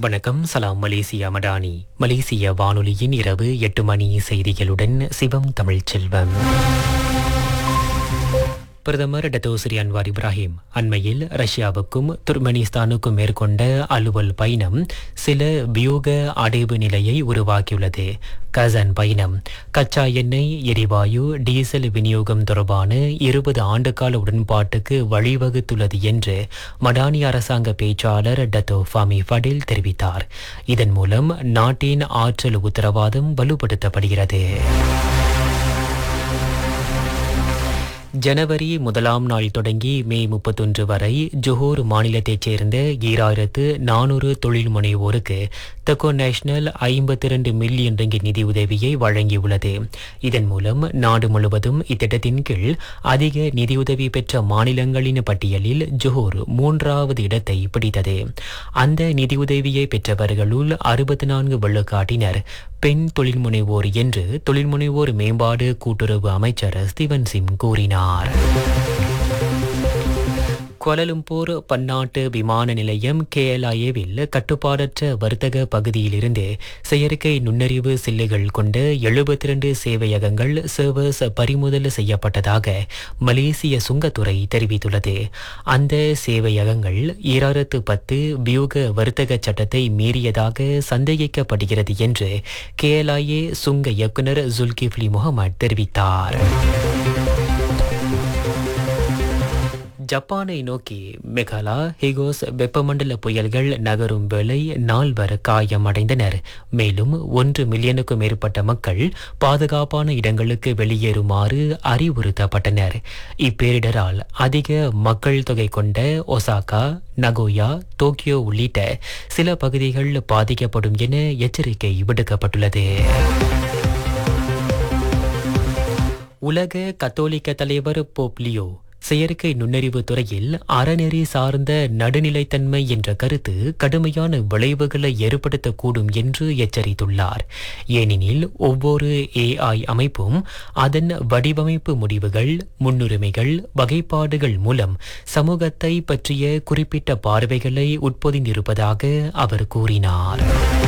வணக்கம் சலாம் மலேசியா மடானி மலேசிய வானொலியின் இரவு எட்டு மணி செய்திகளுடன் சிவம் தமிழ்ச் செல்வம் பிரதமர் டத்தோசிரி அன்வார் இப்ராஹிம் அண்மையில் ரஷ்யாவுக்கும் துர்மெனிஸ்தானுக்கும் மேற்கொண்ட அலுவல் பயணம் சில வியூக அடைவு நிலையை உருவாக்கியுள்ளது கசன் பயணம் கச்சா எண்ணெய் எரிவாயு டீசல் விநியோகம் தொடர்பான இருபது ஆண்டுகால உடன்பாட்டுக்கு வழிவகுத்துள்ளது என்று மடானி அரசாங்க பேச்சாளர் டத்தோ ஃபாமி ஃபடில் தெரிவித்தார் இதன் மூலம் நாட்டின் ஆற்றல் உத்தரவாதம் வலுப்படுத்தப்படுகிறது ஜனவரி முதலாம் நாள் தொடங்கி மே முப்பத்தொன்று வரை ஜொஹோர் மாநிலத்தைச் சேர்ந்த ஈராயிரத்து நானூறு தொழில் முனைவோருக்கு தெக்கோ நேஷனல் ஐம்பத்தி இரண்டு மில்லியன் ரிங்கிட் நிதி உதவியை வழங்கியுள்ளது இதன் மூலம் நாடு முழுவதும் இத்திட்டத்தின் கீழ் அதிக நிதியுதவி பெற்ற மாநிலங்களின் பட்டியலில் ஜொஹோர் மூன்றாவது இடத்தை பிடித்தது அந்த நிதியுதவியை பெற்றவர்களுள் அறுபத்தி நான்கு வெள்ளக்காட்டினர் பெண் தொழில் முனைவோர் என்று தொழில் முனைவோர் மேம்பாடு கூட்டுறவு அமைச்சர் ஸ்டீவன் சிம் கூறினார் கோலலும்பூர் பன்னாட்டு விமான நிலையம் கேஎல்ஐஏவில் கட்டுப்பாடற்ற வர்த்தக பகுதியிலிருந்து செயற்கை நுண்ணறிவு சில்லுகள் கொண்ட எழுபத்தி இரண்டு சேவையகங்கள் சர்வர்ஸ் பறிமுதல் செய்யப்பட்டதாக மலேசிய சுங்கத்துறை தெரிவித்துள்ளது அந்த சேவையகங்கள் ஈராயிரத்து பத்து வியூக வர்த்தக சட்டத்தை மீறியதாக சந்தேகிக்கப்படுகிறது என்று கேஎல்ஐஏ சுங்க இயக்குநர் ஜுல்கிஃப்லி முகமது தெரிவித்தார் ஜப்பானை நோக்கி மெகாலா ஹிகோஸ் வெப்பமண்டல புயல்கள் நகரும் வேளை நால்வர் காயமடைந்தனர் மேலும் ஒன்று மில்லியனுக்கும் மேற்பட்ட மக்கள் பாதுகாப்பான இடங்களுக்கு வெளியேறுமாறு அறிவுறுத்தப்பட்டனர் இப்பேரிடரால் அதிக மக்கள் தொகை கொண்ட ஒசாகா நகோயா டோக்கியோ உள்ளிட்ட சில பகுதிகள் பாதிக்கப்படும் என எச்சரிக்கை விடுக்கப்பட்டுள்ளது உலக கத்தோலிக்க தலைவர் போப்லியோ செயற்கை நுண்ணறிவு துறையில் அறநெறி சார்ந்த நடுநிலைத்தன்மை என்ற கருத்து கடுமையான விளைவுகளை ஏற்படுத்தக்கூடும் என்று எச்சரித்துள்ளார் ஏனெனில் ஒவ்வொரு ஏஐ அமைப்பும் அதன் வடிவமைப்பு முடிவுகள் முன்னுரிமைகள் வகைப்பாடுகள் மூலம் சமூகத்தை பற்றிய குறிப்பிட்ட பார்வைகளை உட்பொதிந்திருப்பதாக அவர் கூறினார்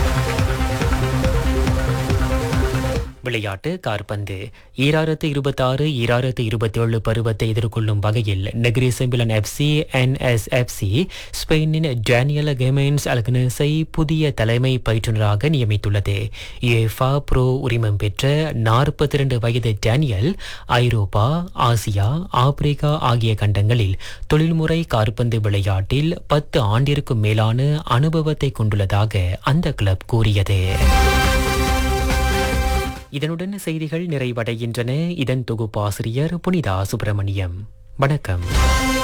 விளையாட்டு கார்பந்து ஈராயிரத்து இருபத்தாறு ஈராயிரத்து இருபத்தேழு பருவத்தை எதிர்கொள்ளும் வகையில் நெகிரி செம்பிலன் எஃப்சி என்எஸ்எஃப்சி ஸ்பெயினின் டேனியல் கெமென்ஸ் அல்கனஸை புதிய தலைமை பயிற்றுநராக நியமித்துள்ளது ஏஃபா ப்ரோ உரிமம் பெற்ற நாற்பத்தி இரண்டு வயது டேனியல் ஐரோப்பா ஆசியா ஆப்பிரிக்கா ஆகிய கண்டங்களில் தொழில்முறை கார்பந்து விளையாட்டில் பத்து ஆண்டிற்கும் மேலான அனுபவத்தை கொண்டுள்ளதாக அந்த கிளப் கூறியது இதனுடன் செய்திகள் நிறைவடைகின்றன இதன் தொகுப்பாசிரியர் புனிதா சுப்பிரமணியம் வணக்கம்